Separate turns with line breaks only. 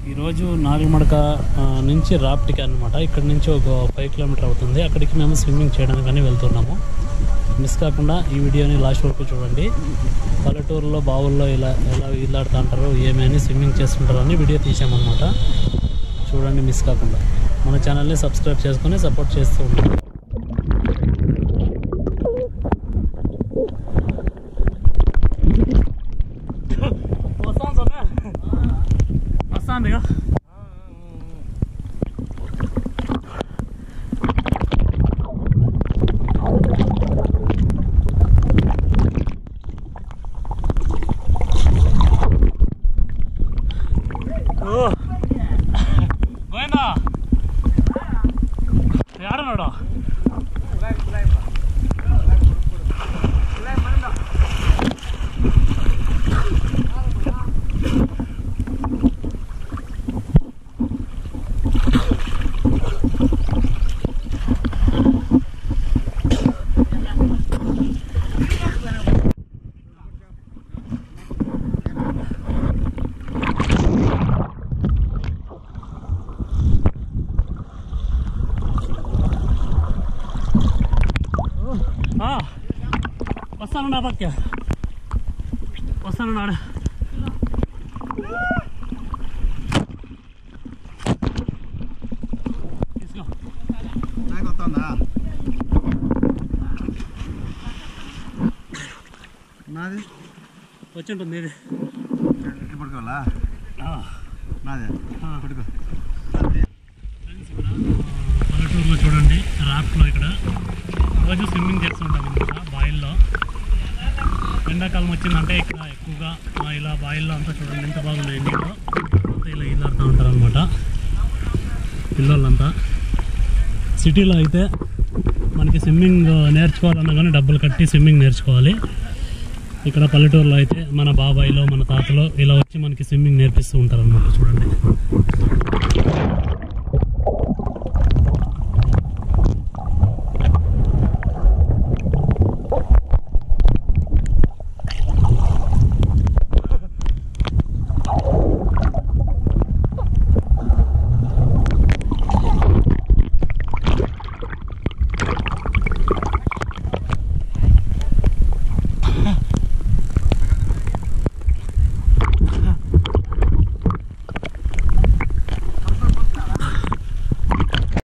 ఈరోజు నాగలమడక ఆ, నుంచి రాప్టికి అనమాట ఇక్కడ నుంచి ఒక ఫైవ్ కిలోమీటర్ అవుతుంది అక్కడికి మేము స్విమ్మింగ్ చేయడానికని వెళ్తున్నాము మిస్ కాకుండా ఈ వీడియోని లాస్ట్ వరకు చూడండి పల్లెటూరులో బావుల్లో ఇలా ఎలా ఈలాడుతూ ఉంటారు ఏమని స్విమ్మింగ్ చేస్తుంటారు అని వీడియో తీసామన్నమాట చూడండి మిస్ కాకుండా మన ఛానల్ని సబ్స్క్రైబ్ చేసుకొని సపోర్ట్ చేస్తూ ఉండండి వస్తాందిగా గోవిందా ఏడన్నాడు ఆ, వస్తాను నా పక్క వస్తాను నాడు తీసుకో
నాకు వస్తుందా నాది
వచ్చి ఉంటుంది ఇది
ఎట్లా పడుకోవాలా
ఆ,
నాది
ఆ.
పడుకో
ఫ్రెండ్స్ ఇక్కడ పల్లెటూరులో చూడండి రాఫ్ట్లో ఇక్కడ రోజు స్విమ్మింగ్ చేస్తుంటాం అనమాట బాయిల్లో ఎండాకాలం వచ్చిందంటే ఇక్కడ ఎక్కువగా ఆ, ఇలా బాయిల్లో అంతా చూడండి ఎంత బాగున్నాయి నీళ్ళు అంతా ఇలా ఈలాడుతూ ఉంటారు అనమాట పిల్లలంతా సిటీలో అయితే మనకి స్విమ్మింగ్ నేర్చుకోవాలన్నా కానీ డబ్బులు కట్టి స్విమ్మింగ్ నేర్చుకోవాలి ఇక్కడ పల్లెటూరులో అయితే మన బాబాయిలో మన తాతలో ఇలా వచ్చి మనకి స్విమ్మింగ్ నేర్పిస్తూ ఉంటారు అనమాట చూడండి